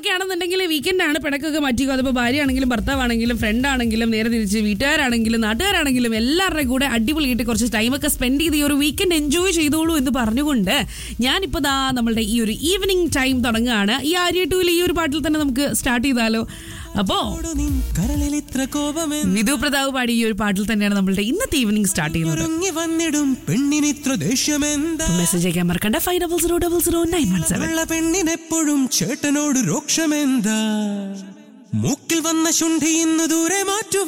ആണെന്നുണ്ടെങ്കിൽ വീക്കെൻഡ് ആണ് പിണക്കൊക്കെ മാറ്റിക്കോ അതിപ്പോൾ ഭാര്യയാണെങ്കിലും ഭർത്താവാണെങ്കിലും ഫ്രണ്ട് ആണെങ്കിലും നേരെ തിരിച്ച് വീട്ടുകാരാണെങ്കിലും നാട്ടുകാരാണെങ്കിലും എല്ലാവരുടെയും കൂടെ അടിപൊളിയായിട്ട് കുറച്ച് ടൈമൊക്കെ സ്പെൻഡ് ചെയ്ത് ഈ ഒരു വീക്കെൻഡ് എൻജോയ് ചെയ്തോളൂ എന്ന് പറഞ്ഞുകൊണ്ട് ഞാനിപ്പോൾ ദാ നമ്മളുടെ ഈ ഒരു ഈവനിങ് ടൈം തുടങ്ങുകയാണ് ഈ ആര്യ ടൂവിൽ ഈ ഒരു പാട്ടിൽ തന്നെ നമുക്ക് സ്റ്റാർട്ട് ചെയ്താലോ അപ്പോ നിൻ കരളിൽ ഇത്ര കോപമെന്ന് വിധു പ്രതാപ് പാടി ഈ ഒരു പാട്ടിൽ തന്നെയാണ് നമ്മളുടെ ഇന്നത്തെ ഈവനിങ് സ്റ്റാർട്ട് ചെയ്യുന്നത് ഒരുങ്ങി വന്നിടും പെണ്ണിനിത്ര ദേഷ്യമെന്താ മെസ്സേജ് അയക്കാൻ മറക്കണ്ട five double zero double zero nine one seven ഉള്ള പെണ്ണിനെപ്പോഴും ചേട്ടനോട് രോക്ഷമെന്താ മൂക്കിൽ വന്ന ശുണ്ഠി ഇന്ന് ദൂരെ മാറ്റുവാൻ